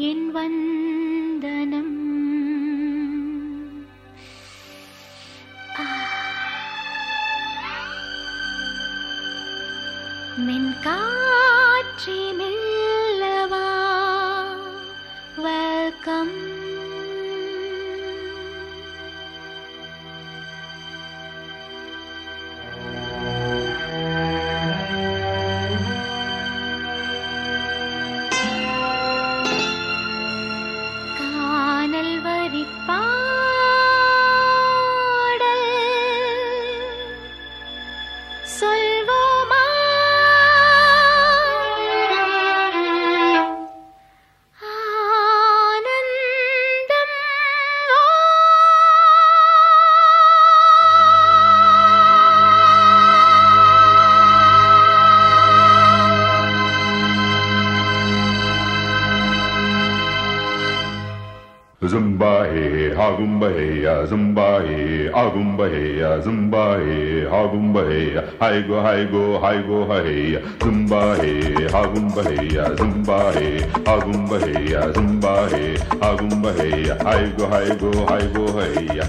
என் வந்தனம் ஆ. மென்காற்றே மெல்லவா வெல்கம் கானல் வரி பாடல் சொல்வோமா ஆனந்தம் Zumba hey, hagumba hey, ya zumba hey, agumba hey, ya zumba hey, hagumba hey, ya hi go hi go hi go hey, ya zumba hey, hagumba hey, ya zumba hey, agumba hey, ya zumba hey, hagumba hey, ya hi go hi go hi go hey, ya.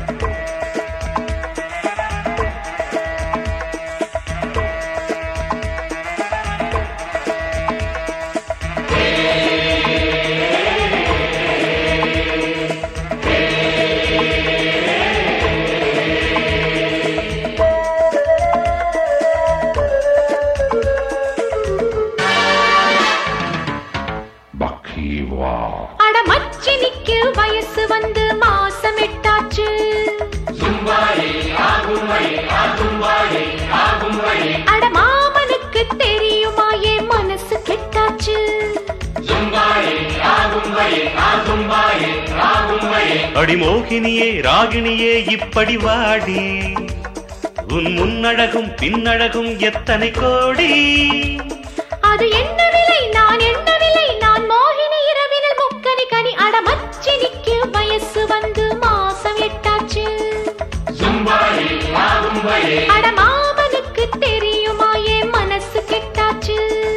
Bakiwa. அட மச்சினிக்கு வயசு வந்து மாசம் எட்டாச்சு அட மாமனுக்கு தெரியுமா என் மனசு கெட்டாச்சு அடிமோகினியே ராகிணியே இப்படி வாடி உன் முன்னழகும் பின்னழகும் எத்தனை கோடி அது என்ன விலை நான் எண்ணவில்லை நான் மோகினி இரவினில் முக்கனி கனி அட மச்சினிக்கு வயசு வந்து மாசம் எட்டாச்சு அட மாமனுக்கு தெரியுமா என் மனசு கெட்டாச்சு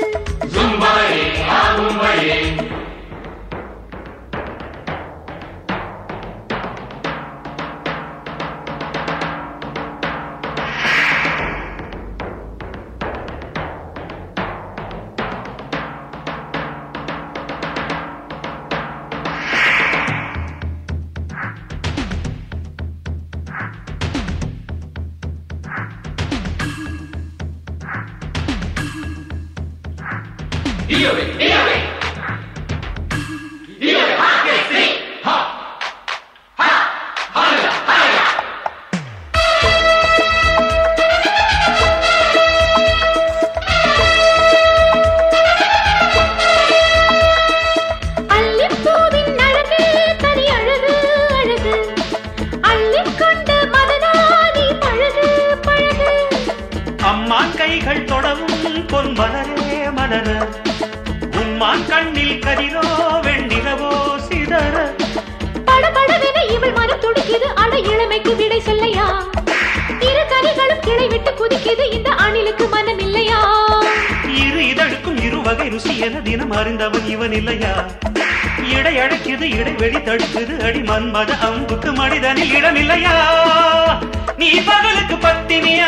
அல்லிப்பூவின் அழகு தனி அழகு அழகு அள்ளிக்கொண்டு மதனாதி பழகு பழகு அம்மான் கைகள் தொடவும் பொன் மலரே மலர உம்மான் கண்ணில் கதிரோ வெண்ணிலவோ சிதற படபடவென இவள் மனம் துடிக்குது அட இளமைக்கு விடை சொல்லையா இரு கனிகளும் கிளை விட்டு குதிக்குது இந்த அணிலுக்கு மனம் இல்லையா இரு இதழுக்கும் இரு வகை ருசி என தினம் அறிந்தவன் இவன் இல்லையா இடை அடைக்குது இடைவெளி தடுக்குது அடி மன்மத அம்புக்கு மனிதனில் இடம் இல்லையா நீ பகலுக்கு பத்தினியா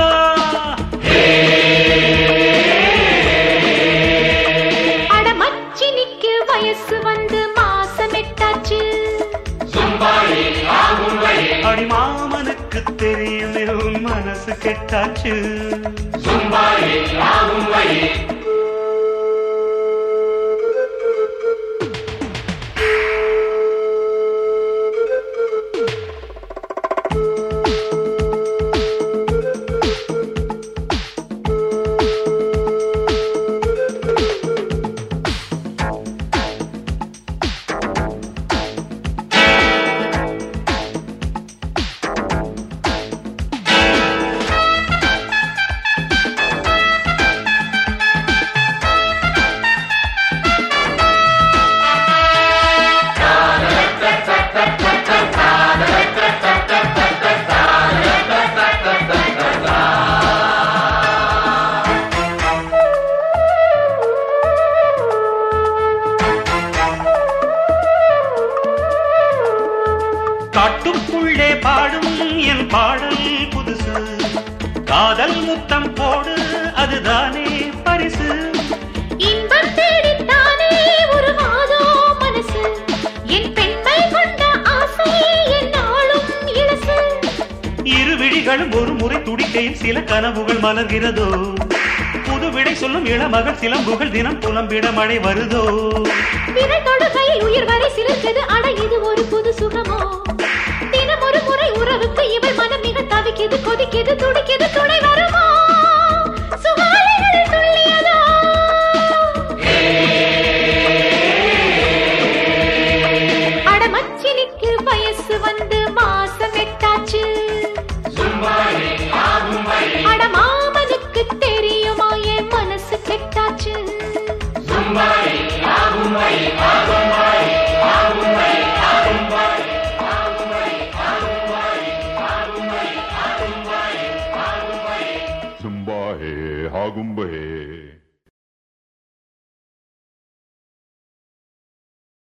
அட மச்சினிக்கு வயசு வந்து மாசம் எட்டாச்சு அடி மாமனுக்கு தெரியுமே உன் மனசு கெட்டாச்சு பாடல் புதுசு காதல் முத்தம் போடு அதுதானே பரிசு இன்பம் தேடித்தானே உருவாதோ மனசு என் பெண்மை கொண்ட ஆசை என்னாலும் இளசு இரு விழிகளும் ஒரு முறை துடிக்கையில் சில கனவுகள் மலர்கிறதோ புது விடை சொல்லும் இளமகள் சிலம்புகள் தினம் புலம்பிட மழை வருதோ விரல் தொடுகையில் உயிர் வரை சிலிர்க்குது அட இது ஒரு புது சுகமோ தினம் ஒரு முறை உறவுக்கு இவள் மனம் மிக தவிக்குது கொதிக்குது துடிக்குது துணை வருமோ சுகாலைகளில் துள்ளியதோ அடமச்சினிக்கு வயசு வந்து மாசம் எட்டாச்சு அட மாமனுக்கு தெரியுமா என் மனசு கெட்டாச்சு Zumba hey, hagumba hey.